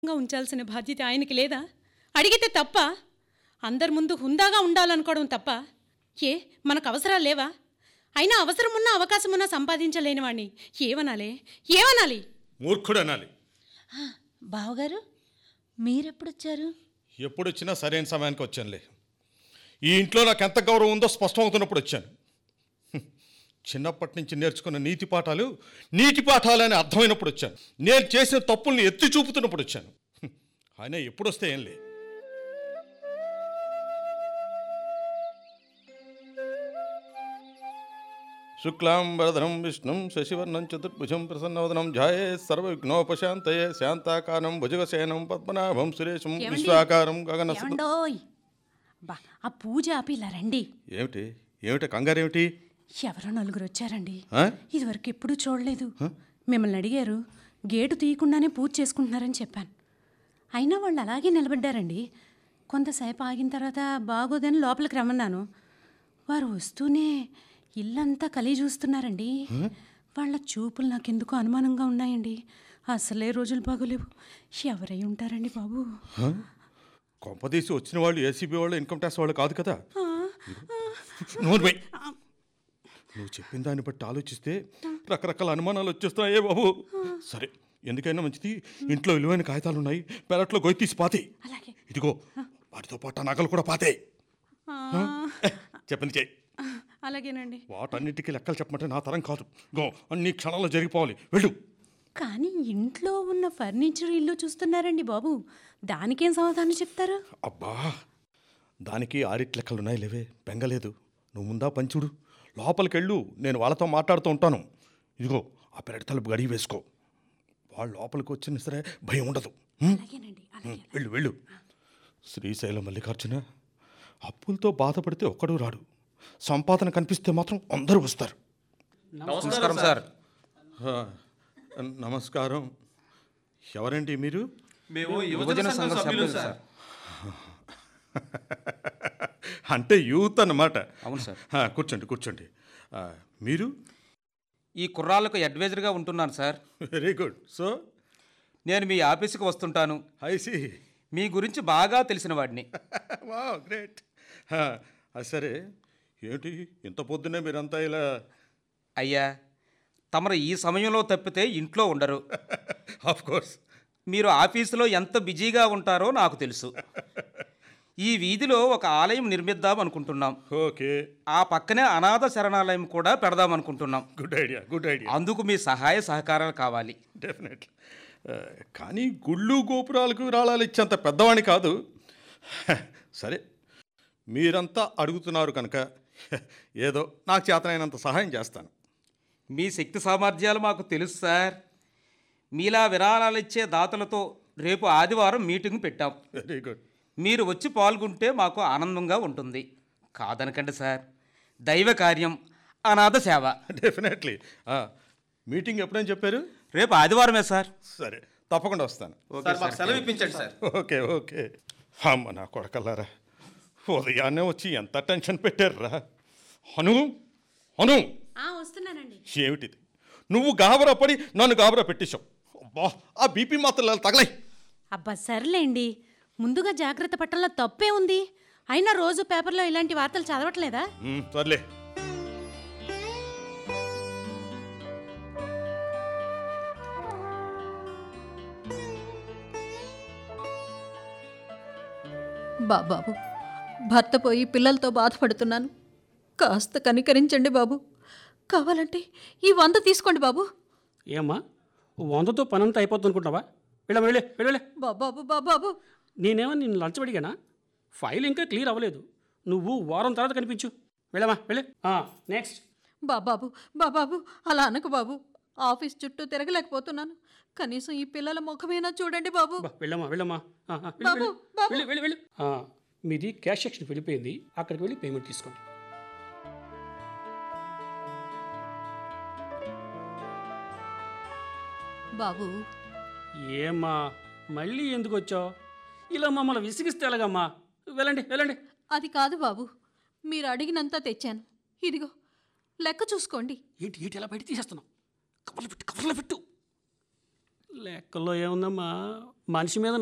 గా ఉంచాల్సిన బాధ్యత ఆయనకి లేదా అడిగితే తప్ప అందరి ముందు హుందాగా ఉండాలనుకోవడం తప్ప ఏ మనకు అవసరాలు లేవా అయినా అవసరమున్నా అవకాశమున్నా సంపాదించలేని వాణ్ణి ఏమనాలి ఏమనాలి మూర్ఖుడు అనాలి బావగారు మీరెప్పుడొచ్చారు ఎప్పుడు వచ్చినా సరైన సమయానికి వచ్చానులే ఈ ఇంట్లో నాకు ఎంత గౌరవం ఉందో స్పష్టం అవుతున్నప్పుడు వచ్చాను హ్మ్. చిన్నప్పటి నుంచి నేర్చుకున్న నీతి పాఠాలు నీతి పాఠాలు అని అర్థమైనప్పుడు వచ్చాను నేను చేసిన తప్పుల్ని ఎత్తి చూపుతున్నప్పుడు వచ్చాను హ్మ్. ఆయన ఎప్పుడు వస్తే ఏం లే శుక్లాం వరదనం విష్ణుం శశివర్ణం చతుర్భుజం ప్రసన్నవదనం ధ్యాయే సర్వవిఘ్నోపశాంతయే శాంతాకారం భుజగశయనం పద్మనాభం సురేశం ఏమండి? విశ్వాకారం గగన ఏమండోయ్ బా ఆ పూజ ఆపి ఇలా రండి ఏమిటి ఏమిటి కంగారేమిటి ఎవరో నలుగురు వచ్చారండి ఆ? ఇదివరకు ఎప్పుడూ చూడలేదు మిమ్మల్ని అడిగారు గేటు తీయకుండానే పూజ చేసుకుంటున్నారని చెప్పాను అయినా వాళ్ళు అలాగే నిలబడ్డారండి కొంతసేపు ఆగిన తర్వాత బాగోదని లోపలికి రమ్మన్నాను వారు వస్తూనే ఇల్లంతా కలిగి చూస్తున్నారండి వాళ్ళ చూపులు నాకెందుకో అనుమానంగా ఉన్నాయండి అసలే రోజులు బాగోలేవు ఎవరై ఉంటారండి బాబు కొంపదీసి వచ్చిన వాళ్ళు ఏసీబీ వాళ్ళు ఇన్కమ్ ట్యాక్స్ వాళ్ళు కాదు కదా నోరు మూయ్. నువ్వు చెప్పిన దాన్ని బట్టి ఆలోచిస్తే రకరకాల అనుమానాలు వచ్చేస్తున్నాయే బాబు సరే ఎందుకైనా మంచిది ఇంట్లో విలువైన కాగితాలు ఉన్నాయి పెరట్లో గొయ్యి తీసి పాతే అలాగే ఇదిగో వాటితో పాటు ఆ నగలు కూడా పాతే ఆ, చెప్పింది చేయి అలాగేనండి వాటన్నిటికీ లెక్కలు చెప్పమంటే నా తరం కాదు గో అన్ని క్షణాల్లో జరిగిపోవాలి వెళ్ళు కానీ ఇంట్లో ఉన్న ఫర్నిచర్ ఇల్లు చూస్తున్నారండి బాబు దానికేం సమాధానం చెప్తారు అబ్బా దానికి ఆరిట్ లెక్కలున్నాయి లేవే బెంగలేదు నువ్వు ముందా పంచుడు లోపలికెళ్ళు నేను వాళ్ళతో మాట్లాడుతూ ఉంటాను ఇదిగో ఆ పెరటి తలుపు గడియ వేసుకో వాళ్ళు లోపలికి వచ్చిన సరే భయం ఉండదు హ్మ్? అలాగేనండి అలాగే వెళ్ళు వెళ్ళు శ్రీశైలం మల్లికార్జున అప్పులతో బాధపడితే ఒక్కడు రాడు సంపాదన కనిపిస్తే మాత్రం అందరూ వస్తారు నమస్కారం సార్ ఆ, నమస్కారం ఎవరండి మీరు మేము యువజన సంఘం సభ్యులు సార్ అంటే యూత్ అన్నమాట అవును సార్ ఆ, కూర్చోండి కూర్చోండి ఆ, మీరు ఈ కుర్రాళ్ళకు అడ్వైజర్గా ఉంటున్నాను సార్ వెరీ గుడ్ సో నేను మీ ఆఫీసుకి వస్తుంటాను ఐ సి మీ గురించి బాగా తెలిసిన వాడిని వా గ్రేట్ సరే ఏంటి ఇంత పొద్దునే మీరంతా ఇలా అయ్యా తమరు ఈ సమయంలో తప్పితే ఇంట్లో ఉండరు ఆఫ్ కోర్స్ మీరు ఆఫీసులో ఎంత బిజీగా ఉంటారో నాకు తెలుసు ఈ వీధిలో ఒక ఆలయం నిర్మిద్దాం అనుకుంటున్నాం ఓకే ఆ పక్కనే అనాథ శరణాలయం కూడా పెడదాం అనుకుంటున్నాం గుడ్ ఐడియా గుడ్ ఐడియా అందుకు మీ సహాయ సహకారాలు కావాలి డెఫినెట్లీ కానీ గుళ్ళు గోపురాలకు రాళాలు ఇచ్చేంత పెద్దవాణ్ణి కాదు సరే మీరంతా అడుగుతున్నారు కనుక ఏదో నాకు చేతనైనంత సహాయం చేస్తాను మీ శక్తి సామర్థ్యాలు మాకు తెలుసు సార్ మీలా విరాళాలు ఇచ్చే దాతలతో రేపు ఆదివారం మీటింగ్ పెట్టాం వెరీ గుడ్ మీరు వచ్చి పాల్గొంటే మాకు ఆనందంగా ఉంటుంది కాదనకండి సార్ దైవ కార్యం అనాథ సేవ డెఫినెట్లీ మీటింగ్ ఎప్పుడని చెప్పారు రేపు ఆదివారమే సార్ సరే తప్పకుండా వస్తాను సార్ మాకు సెలవు ఇప్పించండి సార్ ఓకే ఓకే అమ్మ నా కొడకల్లారా ఉదయాన్నే వచ్చి ఎంత టెన్షన్ పెట్టారురా అను అను వస్తున్నానండి ఏమిటిది నువ్వు గాబరా పడి నన్ను గాబరా పెట్టేశావు అబ్బా ఆ బీపీ మాత్రం తగలై అబ్బా సర్లేండి ముందుగా జాగ్రత్త పట్టంలో తప్పే ఉంది అయినా రోజు పేపర్లో ఇలాంటి వార్తలు చదవట్లేదా సర్లే బాబాబు భర్త పోయి పిల్లలతో బాధపడుతున్నాను కాస్త కనికరించండి బాబు కావాలంటే ఈ వంద తీసుకోండి బాబు ఏమ్మా వందతో పనంతా అయిపోతుంది అనుకుంటావా వెళ్ళా వెళ్ళే వెళ్ళలే బాబాబు బాబాబు నేనేమో నిన్ను లంచ్ అడిగానా ఫైల్ ఇంకా క్లియర్ అవ్వలేదు నువ్వు వారం తర్వాత కనిపించు వెళ్ళమ్మా వెళ్ళే నెక్స్ట్ బాబాబు బాబాబు అలా అనకు బాబు ఆఫీస్ చుట్టూ తిరగలేకపోతున్నాను కనీసం ఈ పిల్లల ముఖమైనా చూడండి బాబు బా వెళ్ళమ్మా వెళ్ళమ్మా ఆ, ఆ, వెళ్ళు, బాబు, వెళ్ళు. బాబు. వెళ్ళు వెళ్ళు వెళ్ళు ఆ, మీది క్యాష్ సెక్షన్ వెళ్ళిపోయింది అక్కడికి వెళ్ళి పేమెంట్ తీసుకోండి బాబు ఏమ్మా మళ్ళీ ఎందుకు వచ్చావు ఇలా మమ్మల్ని విసిగిస్తే ఎలాగమ్మా వెళ్ళండి వెళ్ళండి అది కాదు బాబు మీరు అడిగినంత తెచ్చాను ఇదిగో లెక్క చూసుకోండి ఏంటి ఏంటి ఎలా బయట తీసేస్తున్నావు కవర్లో పెట్టు కవర్లో పెట్టు లెక్కల్లో ఏముందమ్మా మనిషి మీద